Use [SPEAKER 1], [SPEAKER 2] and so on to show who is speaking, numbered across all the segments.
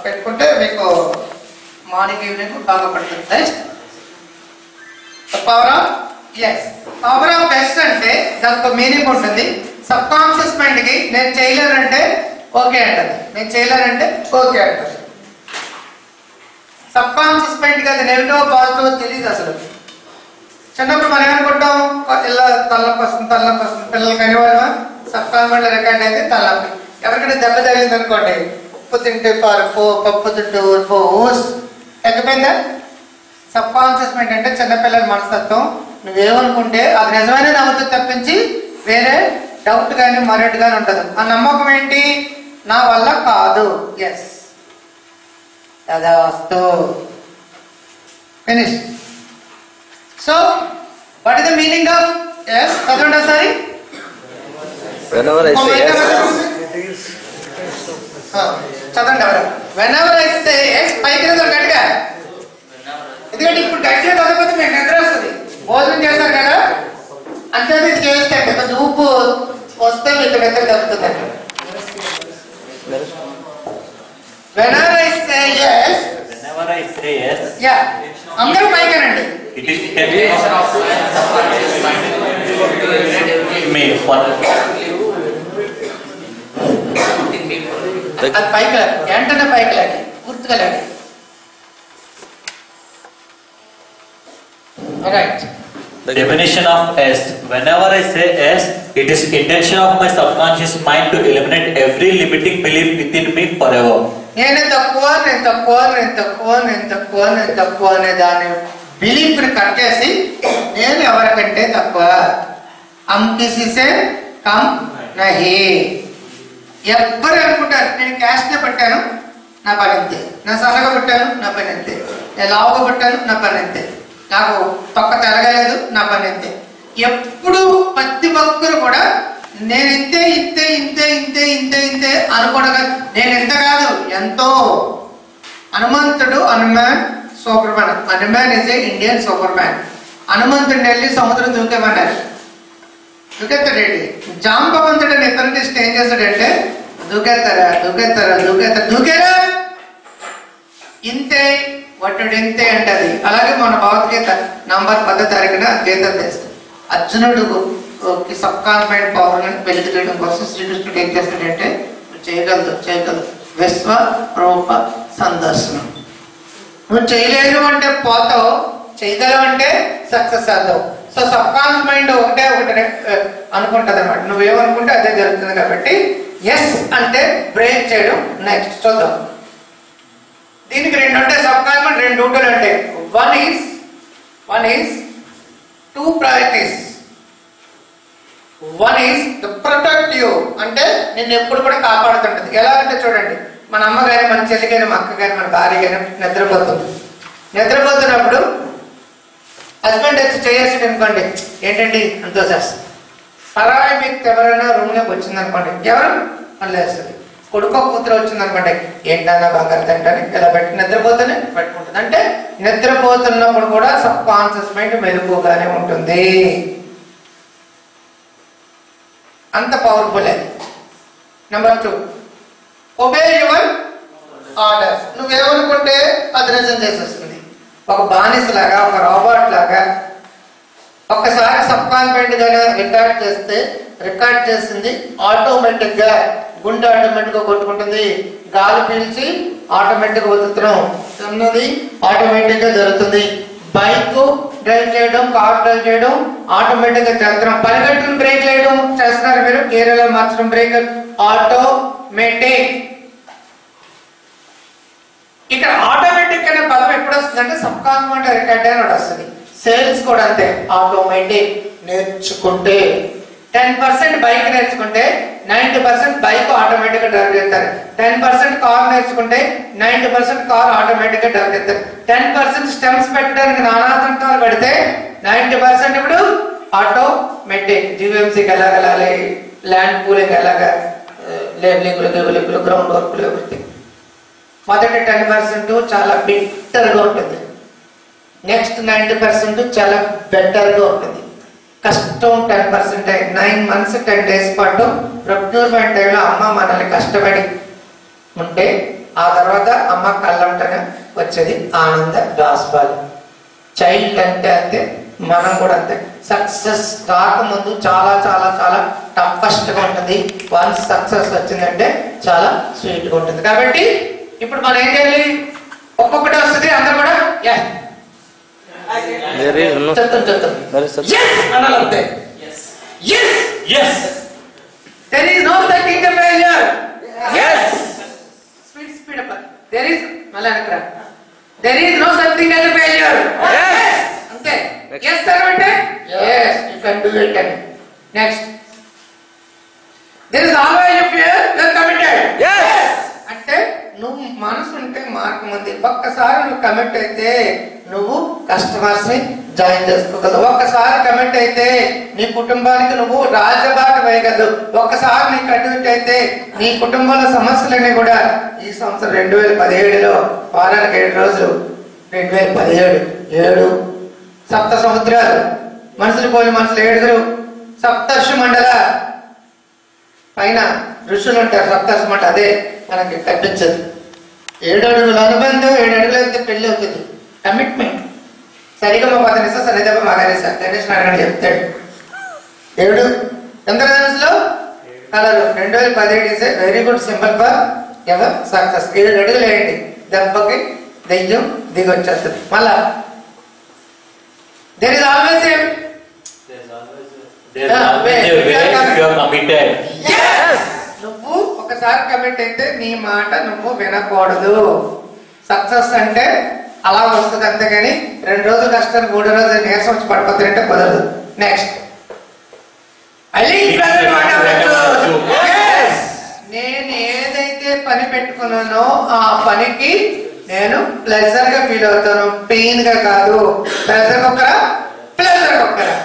[SPEAKER 1] పెట్టుకుంటే మీకు morning evening బాగా పడుతుంది next power of yes power of yes అంటే దానికి మీనింగ్ ఉంటుంది సబ్ కాన్షియస్ మైండ్ కి నేను చేయలేనంటే ఓకే అంటది నేను చేయలేనంటే ఓకే అంటది సబ్ కాన్షియస్ మైండ్ కి అది నెగిటివ్ పాజిటివ్ తెలియదు అసలు చిన్నప్పుడు మనం ఏమనుకుంటాం ఇలా తలనొప్పి వస్తుంది తలనొప్పి వస్తుంది పిల్లలకి అనేవాళ్ళం సబ్ కాన్ఫిడెంట్ రికార్డ్ అయితే తలనొప్పి ఎవరికైనా దెబ్బ తగిలింది అనుకోండి ఉప్పు తింటే పారిపో పప్పు తింటే ఊరిపో ఊస్ ఎక్కిపోయిందా సబ్ కాన్షియస్ మైండ్ అంటే చిన్నపిల్లల మనస్తత్వం నువ్వేమనుకుంటే అది నిజమైన నవ్వుతూ తప్పించి వేరే డౌట్ కానీ మరొకటి కానీ ఉండదు ఆ నమ్మకం ఏంటి నా వల్ల కాదు ఎస్ తదాస్తు finish so what is the meaning of yes చదవండి ఒకసారి
[SPEAKER 2] Whenever I say yes,
[SPEAKER 1] ఆ, చదవండి ఎవరు whenever I say yes పైకి చదవండి గట్టిగా ఎందుకంటే ఇప్పుడు గట్టిగా చదవకపోతే మీకు నిద్ర వస్తుంది భోజనం చేస్తారు కదా అంతే ఇది చేస్తే కొంచెం ఉప్పు వస్తే మీకు నిద్ర తగ్గుతుంది whenever I say yes
[SPEAKER 3] Whenever I say yes,
[SPEAKER 1] యా అందరూ పైకేనండి
[SPEAKER 3] it is intention of me for
[SPEAKER 1] అది పైకి లాగి వెంటనే పైకి లాగి పూర్తిగా లాగి right
[SPEAKER 3] the definition of yes. Whenever I say yes, it is intention of my subconscious mind to eliminate every limiting belief within me forever.
[SPEAKER 1] నేను తక్కువ నేను తక్కువ నేను తక్కువ నేను తక్కువ నేను తక్కువ అనే దాని బిలీఫ్ ని కట్ చేసి నేను ఎవరికంటే తక్కువ అమ్ కిసీసే కమ్ నహి ఎవ్వరు అనుకుంటారు నేను క్యాష్ నే పట్టాను నా పని అంతే నేను సన్నగా పట్టాను నా పని అంతే నేను లావుగా పట్టాను నా పని అంతే నాకు తొక్క తిరగలేదు నా పని అంతే ఎప్పుడు ప్రతి ఒక్కరు కూడా నేను ఇంతే ఇంతే ఇంతే ఇంతే ఇంతే ఇంతే అనుకోవడం కాదు. నేను ఇంత కాదు ఎంతో హనుమంతుడు Hanuman superman Hanuman is a Indian superman హనుమంతుడిని వెళ్ళి సముద్రం దూకేమన్నారు దూకెత్తాడండి జాంబవంతుడు అని ఇతరుని ఏం చేస్తాడంటే దూకెత్తారా దూకెత్తారా దూకెత్తారా దూకేరా ఇంతే వట్టుడు ఇంతే అంటది అలాగే మన భగవద్గీత నంబర్ పదో తారీఖున గీత తెస్తుంది అర్జునుడు సబ్ కాన్ఫిడెంట్ పవర్ వెలుగు చేయడం కోసం శ్రీకృష్ణుడు ఏం చేస్తాడంటే "నువ్వు చేయగలదు చేయగలదు విశ్వ రూప సందర్శనం నువ్వు చేయలేరు అంటే పోతావు చేయగలవు అంటే సక్సెస్ అవుతావు సో సబ్ కాన్షియస్ మైండ్ ఒకటే ఒకటి అనుకుంటది అనమాట నువ్వేమనుకుంటే అదే జరుగుతుంది కాబట్టి ఎస్ అంటే బ్రేక్ చేయడం నెక్స్ట్ చూద్దాం దీనికి రెండు ఉంటాయి సబ్ కాన్షియస్ మైండ్ రెండు డ్యూటీలు ఉంటాయి one is one is two priorities one is the protect you అంటే నిన్ను ఎప్పుడు కూడా కాపాడుతుంటది ఎలా అంటే చూడండి మన అమ్మ గారి మన చెల్లి గారి మా అక్క గారి మన భార్య గారి నిద్రపోతుంది నిద్రపోతున్నప్పుడు హస్బెండ్ వచ్చి చేసేసాడు అనుకోండి ఏంటండి అంతో సార్ పరాయి వ్యక్తి ఎవరైనా రూమ్ లోకి వచ్చింది అనుకోండి ఎవరు మళ్ళీ వేస్తుంది కొడుకో కూతురు వచ్చింది అనుకోండి ఏంటన్నా బంగారు తింటాను ఇలా పెట్టి నిద్రపోతూనే పెట్టుకుంటుంది అంటే నిద్రపోతున్నప్పుడు కూడా సబ్ కాన్షియస్ మైండ్ మెరుగుగానే ఉంటుంది అంత పవర్ఫుల్ అది number two obey your orders నువ్వేమనుకుంటే అది నిజం చేసేస్తుంది ఒక బానిస లాగా ఒక రోబోట్ లాగా ఒక్కసారి సబ్ కాన్ఫిడెంట్ గా రికార్డ్ చేస్తే రికార్డ్ చేసింది ఆటోమేటిక్ గా గుండె ఆటోమేటిక్ గా కొట్టుకుంటుంది గాలి పీల్చి ఆటోమేటిక్ గా వదులుతున్నాం ఉన్నది ఆటోమేటిక్ గా జరుగుతుంది బైక్ డ్రైవ్ చేయడం కార్ డ్రైవ్ చేయడం ఆటోమేటిక్ గా చేస్తున్నాం పరిగెట్టుకుని బ్రేక్ వేయడం చేస్తున్నారు మీరు గేర్లో మార్చడం బ్రేక్ ఆటోమేటిక్ ఇక్కడ ఆటోమేటిక్ అనే పదం ఎప్పుడు వస్తుందంటే సబ్ కాన్ఫిడెంట్ రికార్డ్ అని ఒకటి వస్తుంది సేల్స్ కూడా అంతే ఆటోమేటిక్ నేర్చుకుంటే టెన్ పర్సెంట్ బైక్ నేర్చుకుంటే నైన్టీ పర్సెంట్ బైక్ ఆటోమేటిక్ గా డ్రైవ్ చేస్తారు టెన్ పర్సెంట్ కార్ నేర్చుకుంటే నైన్టీ పర్సెంట్ కార్ ఆటోమేటిక్ గా డ్రైవ్ చేస్తారు టెన్ పర్సెంట్ స్టెమ్స్ పెట్టడానికి నానాతంత్రాలు పెడితే నైన్టీ పర్సెంట్ ఇప్పుడు ఆటోమేటిక్ జీవీఎంసీకి ఎలాగెళ్ళాలి ల్యాండ్ పూలింగ్ ఎలాగా లేబులింగ్లు గేబులింగ్లు గ్రౌండ్ వర్క్లు ఎవ్రీథింగ్ మొదటి టెన్ పర్సెంట్ చాలా బిట్టర్గా ఉంటుంది నెక్స్ట్ నైంటీ పర్సెంట్ చాలా బెటర్గా ఉంటుంది కష్టం ten percent nine months ten days పాటు ప్రొక్యూర్మెంట్ టైంలో అమ్మ మనల్ని కష్టపడి ఉంటే ఆ తర్వాత అమ్మ కళ్ళంటనే వచ్చేది ఆనంద బాష్పాలు చైల్డ్ అంటే అంతే మనం కూడా అంతే సక్సెస్ రాకముందు చాలా చాలా చాలా టఫెస్ట్ గా ఉంటుంది వన్స్ సక్సెస్ వచ్చిందంటే చాలా స్వీట్ గా ఉంటుంది కాబట్టి ఇప్పుడు మనం ఏం చేయాలి ఒక్కొక్కటి వస్తుంది అందరూ కూడా yes,
[SPEAKER 2] There is no.
[SPEAKER 1] చెప్తాం చెప్తాం
[SPEAKER 2] There is such.
[SPEAKER 1] yes అనాలి అంతే yes
[SPEAKER 3] Yes.
[SPEAKER 1] there is no second failure yes speed speed up there is మళ్ళీ అనకరా there is no something as a failure
[SPEAKER 2] Yes.
[SPEAKER 1] అంతే
[SPEAKER 2] Next.
[SPEAKER 1] yes sir అంటే yes you can do it అని next there is always a fear you are committed
[SPEAKER 2] Yes.
[SPEAKER 1] అంటే నువ్వు మనసు ఉంటే మార్గం ఉంది ఒక్కసారి నువ్వు కమిట్ అయితే నువ్వు కస్టమర్స్ ని జాయిన్ చేసుకోగలవు ఒక్కసారి కమిట్ అయితే నీ కుటుంబానికి నువ్వు రాజబాట వేయగలవు ఒక్కసారి నీ కమిట్ అయితే నీ కుటుంబంలో సమస్యలన్నీ కూడా ఈ సంవత్సరం రెండు వేల పదిహేడులో వారానికి ఏడు రోజులు రెండు వేల పదిహేడు ఏడు సప్త సముద్రాలు మనుషులు పోలి మనుషులు ఏడుగురు సప్తర్షి మండల పైన ఋషులు ఉంటారు సప్తర్షి మండల అదే మనకి కనిపించదు ఏడు అడుగుల అనుబంధం ఏడు అడుగులు అయితే పెళ్లి అవుతుంది కమిట్మెంట్ సరిగా మా పది నిమిషం సరిదప్ప మగానేసా గణేష్ నారాయణ చెప్తాడు ఏడు చంద్రధనుసులో కలరు రెండు వేల పదిహేడు is very good symbol for ever success ఏడు అడుగులు వేయండి దెబ్బకి దెయ్యం దిగి వచ్చేస్తుంది మళ్ళా దెర్ ఇస్ ఆల్వేస్ ఏం
[SPEAKER 3] There's always a way if you are committed.
[SPEAKER 1] నువ్వు ఒకసారి కమిట్ అయితే నీ మాట నువ్వు వినకూడదు సక్సెస్ అంటే అలా వస్తుంది అంతేగాని రెండు రోజులు కష్టాన్ని మూడు రోజులు నీరసం వచ్చి పడిపోతుంది అంటే కుదరదు నెక్స్ట్ నేను ఏదైతే పని పెట్టుకున్నానో ఆ పనికి నేను ప్లెజర్ గా ఫీల్ అవుతాను పెయిన్ గా కాదు ప్లెజర్ ఒక్కరా ప్లెజర్ ఒక్కరా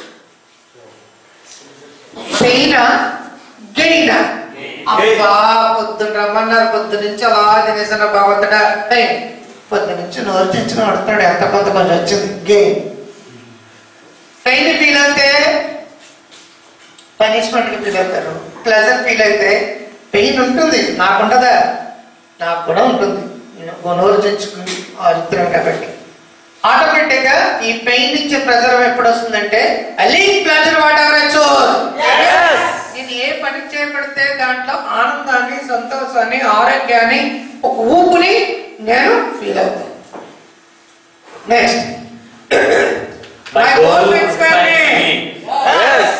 [SPEAKER 1] పెయినా గెయినా అబ్బా పొద్దున్న రమ్మన్నారు పొద్దు నుంచి అలా తినేసిన భగవంతుడా పెయిన్ పొద్దు నుంచి నోరు తెచ్చిన పడుతున్నాడు ఎంత కొంత కొంచెం వచ్చింది గెయిన్ పెయిన్ ఫీల్ అయితే పనిష్మెంట్ కి ఫీల్ అవుతారు ప్లెజర్ ఫీల్ అయితే పెయిన్ ఉంటుంది నాకుండదా నాకు కూడా ఉంటుంది నేను నోరు తెచ్చుకుని అరుతున్నాను కాబట్టి ఆటోమేటిక్ గా ఈ పెయిన్ ఇచ్చే ప్రెజర్ ఎప్పుడు వస్తుందంటే అలీ ప్లెజర్ వాట్ ఎవర్ నేను ఏ పని చేయబడితే దాంట్లో ఆనందాన్ని సంతోషాన్ని ఆరోగ్యాన్ని ఒక ఊపుని నేను ఫీల్ అవుతాను next
[SPEAKER 3] My
[SPEAKER 1] My
[SPEAKER 3] goal,
[SPEAKER 1] goal inspire
[SPEAKER 3] my
[SPEAKER 1] me.
[SPEAKER 3] aim.
[SPEAKER 2] Yes.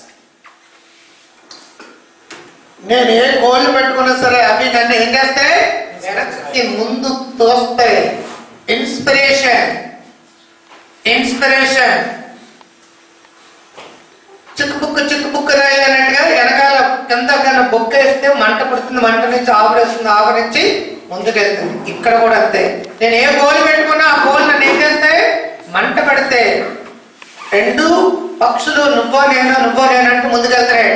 [SPEAKER 1] నేను ఏ గోల్ పెట్టుకున్నా సరే అవి నన్ను ఏం చేస్తాయి వెనక్కి ముందు తోస్తాయి ఇన్స్పిరేషన్ ఇన్స్పిరేషన్ చిక్కుబుక్కు చిక్కుబుక్కు రాయి అన్నట్టుగా వెనకాల కింద కన్నా బొక్క వేస్తే మంట పుడుతుంది మంట నుంచి ఆవరిస్తుంది ఆవరించి ముందుకెళ్తుంది ఇక్కడ కూడా అంతే నేను ఏ గోల్ పెట్టుకున్నా ఆ గోల్ నన్ను ఏం చేస్తాయి మంట పెడితే రెండు పక్షులు నువ్వో నేనో నువ్వో నేనంటూ ముందుకెళ్తాయి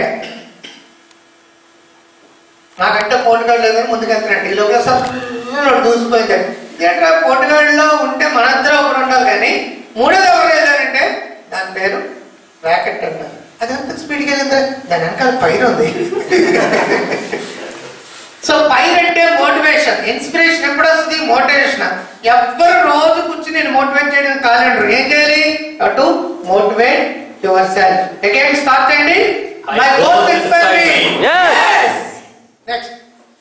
[SPEAKER 1] నాకంటే పోటుగాడు లేదని ముందుకెళ్తున్నాడు ఈ లోపల సర్రు దూసిపోయింది ఏంట్రా పోటుగాడిలో ఉంటే మనందరం ఒకరు ఉండాలి కానీ మూడోది ఎవరు వెళ్ళారంటే దాని పేరు ర్యాకెట్ అంటారు అది అంత స్పీడ్కి వెళ్ళిందా దాని వెనకాల పైరు ఉంది సో పైర్ అంటే మోటివేషన్ ఇన్స్పిరేషన్ ఎప్పుడు వస్తుంది మోటివేషన్ ఎవ్వరు రోజు కూర్చుని నేను మోటివేట్ చేయడం కాలేండ్రు ఏం చేయాలి to motivate yourself again start చేయండి my goals inspire me
[SPEAKER 2] Yes.
[SPEAKER 1] Next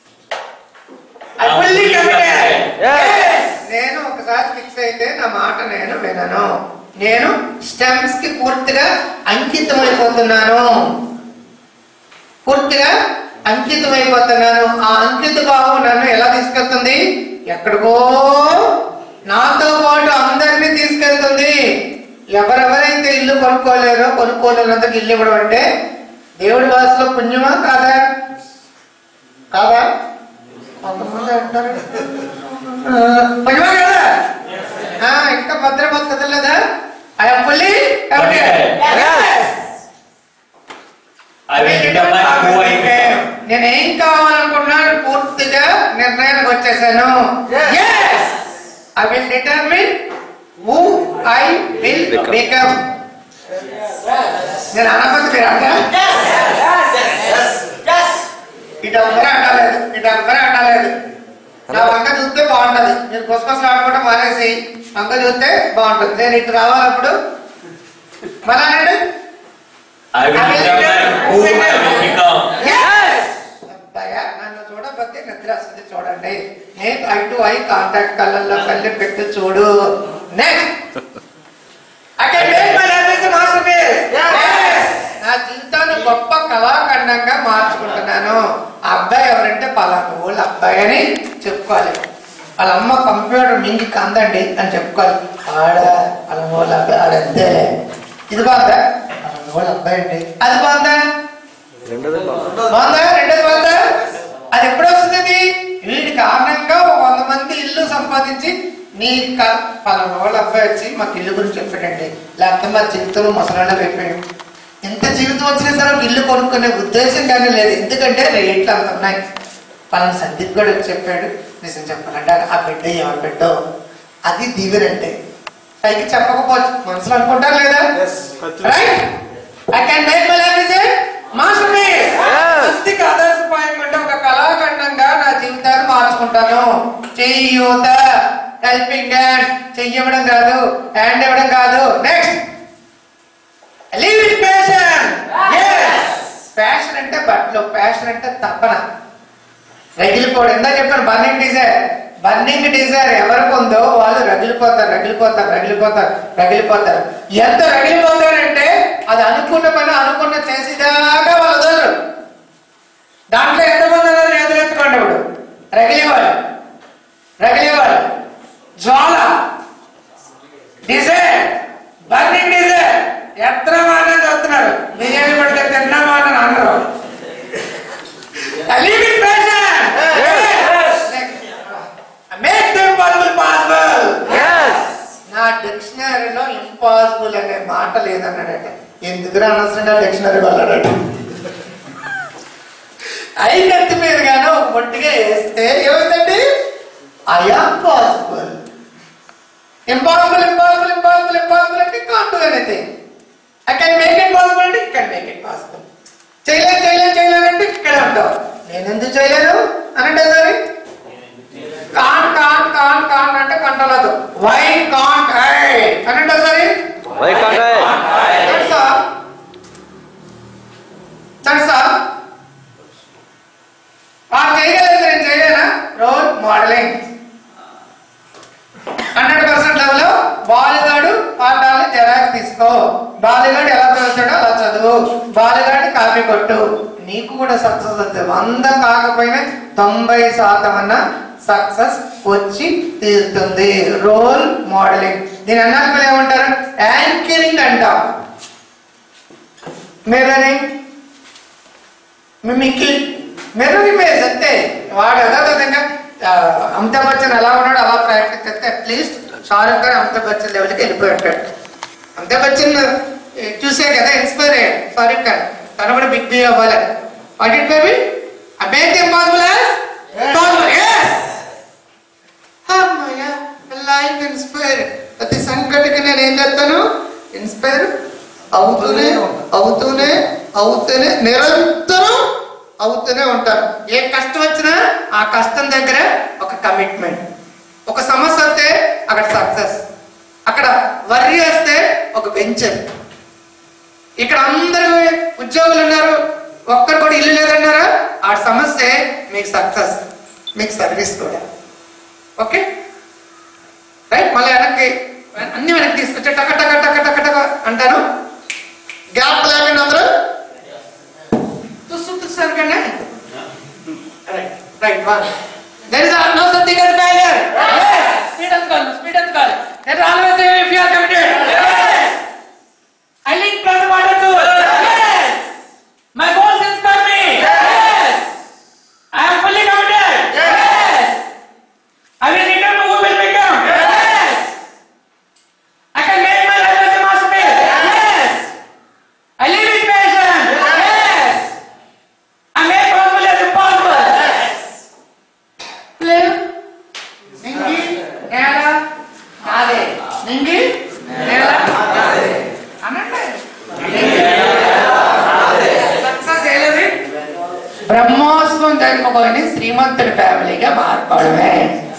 [SPEAKER 1] I fully committed
[SPEAKER 2] Yes.
[SPEAKER 1] నేను ఒకసారి ఫిక్స్ అయితే నా మాట నేను వినను నేను స్టెమ్స్ కి పూర్తిగా అంకితమైపోతున్నాను పూర్తిగా అంకితమైపోతున్నాను ఆ అంకిత భావం నన్ను ఎలా తీసుకెళ్తుంది ఎక్కడికో నాతో పాటు అందరినీ తీసుకెళ్తుంది ఎవరెవరైతే ఇల్లు కొనుక్కోలేరో కొనుక్కోలేనందుకు ఇల్లు ఇవ్వడం అంటే దేవుడి భాషలో పుణ్యమా కాదా కాదా కొంతమంది అంటారు "ఆ, పుణ్యమా కదా ఆ, ఇంకా భద్రపతి కదలేదా I'm fully
[SPEAKER 3] I will determine who I become.
[SPEAKER 1] నేను ఏం కావాలనుకుంటున్నాను పూర్తిగా నిర్ణయానికి వచ్చేసాను I will determine who I will become నేను అనకపోతే మీరు అంటారా ఇటు ఎవ్వరూ అంటలేదు ఇటు ఎవ్వరూ అంటలేదు నా వంక చూస్తే బాగుంటది మీరు కొసకొసలు ఆడుకుంటే మానేసి వంక చూస్తే బాగుంటుంది నేను ఇటు రావాలప్పుడు మళ్ళా అన్నాడు
[SPEAKER 3] I will determine who I will become.
[SPEAKER 1] అబ్బాయా నన్ను చూడకపోతే నిద్ర వస్తుంది చూడండి నేను ఐ టు ఐ కాంటాక్ట్ కళ్ళల్లో కళ్ళు పెట్టి చూడు నెక్స్ట్ అక్కడ నా జీవితాన్ని గొప్ప కళాఖండంగా మార్చుకుంటున్నాను ఆ అబ్బాయి ఎవరంటే పలానా వాళ్ళ అబ్బాయి అని చెప్పుకోవాలి వాళ్ళ అమ్మ కంప్యూటర్ మింగి కందండి అని చెప్పుకోవాలి ఆడ వాళ్ళ వాళ్ళ అబ్బాయి ఆడ అంతేలే ఇది బాగుందా వాళ్ళ వాళ్ళ అబ్బాయి అండి అది బాగుందా బాగుందా రెండోది బాగుందా అది ఎప్పుడు వస్తుంది వీడి కారణంగా ఒక వంద మంది ఇల్లు సంపాదించి నీ క- పలానా వాళ్ళ అబ్బాయి వచ్చి మాకు ఇల్లు గురించి చెప్పాడండి లేకపోతే మా జీవితంలో ముసలాళ్ళ అయిపోయాడు ఎంత జీవితం వచ్చినా సరే ఒక ఇల్లు కొనుక్కునే ఉద్దేశం కానీ లేదు ఎందుకంటే రేట్లు అంత ఉన్నాయి పలానా సందీప్ కూడా వచ్చి చెప్పాడు నిజం చెప్పాలంటే ఆ బిడ్డ ఎవరి బిడ్డో అది దీవెనంటే పైకి చెప్పకపోవచ్చు మనసులో అనుకుంటారు లేదా right I can make my life is masterpiece ఆదర్శపాయం అంటే ఒక కళాఖండంగా నా జీవితాన్ని మార్చుకుంటాను చెయ్యూత హెల్పింగ్ హ్యాండ్ చెయ్యవడం కాదు హ్యాండ్ ఇవ్వడం కాదు next live with passion passion అంటే బట్టలు ప్యాషన్ అంటే తపన రగిలిపోవడం ఇందా చెప్పాను బర్నింగ్ డిజైర్ బర్నింగ్ డిజైర్ ఎవరికి ఉందో వాళ్ళు రగిలిపోతారు రగిలిపోతారు రగిలిపోతారు రగిలిపోతారు ఎంత రగిలిపోతారంటే అది అనుకున్న పని అనుకున్న చేసేదాకా వాళ్ళు వదలరు దాంట్లో ఎంతమంది ఉన్నారు ఎదురెత్తుకోండి ఇప్పుడు రగిలేవాడు రగిలేవాడు జ్వాల డిజైర్ బర్నింగ్ డిజైర్ ఎత్ర మాట చదువుతున్నారు బిర్యానీ పడితే తిన్నామా అని అన్నారు Live in passion. Make the impossible possible. నా డిక్షనరీలో ఇంపాసిబుల్ అనే మాట లేదన్నాడట ఎందుకు అనవసరంగా డిక్షనరీ వాళ్ళాడట ఐదెత్తి మీద గాను ఒక పొట్టిగా వేస్తే ఏమైందండి I'm possible impossible impossible impossible impossible అంటే can't do anything I can make it possible అంటే కెన్ మేక్ ఇట్ పాసిబుల్ చేయలేదు చేయలేదు చేయలేదు అంటే ఇక్కడ ఉంటావు నేను ఎందుకు చేయలేను అనంటే సరే కాన్ కాన్ కాన్ కాన్ అంటే కంటలేదు వై కాంట్ ఐ అనంటే సరే
[SPEAKER 2] Why can't I?
[SPEAKER 1] తెలుసా తెలుసా వాడు చేయగలిగితే నేను చేయలేనా role modelling hundred percent level బాలుగాడు పాఠాలని జెరాక్స్ తీసుకో బాలుగాడు ఎలా చదువుతాడో అలా చదువు బాలుగాడిని కాపీ కొట్టు నీకు కూడా సక్సెస్ వస్తుంది వంద కాకపోయినా తొంభై శాతం అన్న సక్సెస్ వచ్చి తీరుతుంది రోల్ మోడలింగ్ దీని అన్నాక ఏమంటారు యాంకరింగ్ అంటాం మిర్రరింగ్ మిమిక్రీ మిర్రర్ ఇమేజ్ అంతే వాడు యథాతథంగా ఆ, అమితాబ్ బచ్చన్ ఎలా ఉన్నాడో అలా ప్రాక్టీస్ చేస్తే అట్లీస్ట్ షారుఖ్ ఖాన్ అమితాబ్ బచ్చన్ లెవెల్కి వెళ్ళిపోయి ఉంటాడు అమితాబ్ బచ్చన్ ఏ, చూసే కదా ఇన్స్పైర్ అయ్యాడు షారుఖ్ ఖాన్ తను కూడా బిగ్ బీ అవ్వాలని వాట్ ఇట్ బేబీ అబేట్ ఇంపాసిబుల్ అమ్మయ్య లైఫ్ ఇన్స్పైర్ ప్రతి సంకటికి నేను ఏం చేస్తాను ఇన్స్పైర్ అవుతూనే అవుతూనే అవుతూనే నిరంతరం అవుతూనే ఉంటాను ఏ కష్టం వచ్చినా ఆ కష్టం దగ్గర ఒక కమిట్మెంట్ ఒక సమస్య వస్తే అక్కడ సక్సెస్ అక్కడ వర్రీ వస్తే ఒక వెంచర్ ఇక్కడ అందరూ ఉద్యోగులు ఉన్నారు ఒక్కరు కూడా ఇల్లు లేదన్నారా ఆ సమస్య మీకు సక్సెస్ మీకు సర్వీస్ కూడా ఓకే రైట్ మళ్ళీ వెనక్కి అన్ని వెనక్కి తీసుకొచ్చే టక టక టక టక టక అంటాను గ్యాప్ లేకుండా అందరూ తుస్సు తుస్సు అనకండి right right one there is no something at failure speed and call speed and call there always if you are committed I link plan water to my goals inspire me I am fully committed I will return to who will become. Yes. I can make my life as a masterpiece. Yes. I live with passion. Yes. I make possible as impossible. Yes. శ్రీమంతుడి ఫ్యామిలీగా మారిపోవడమే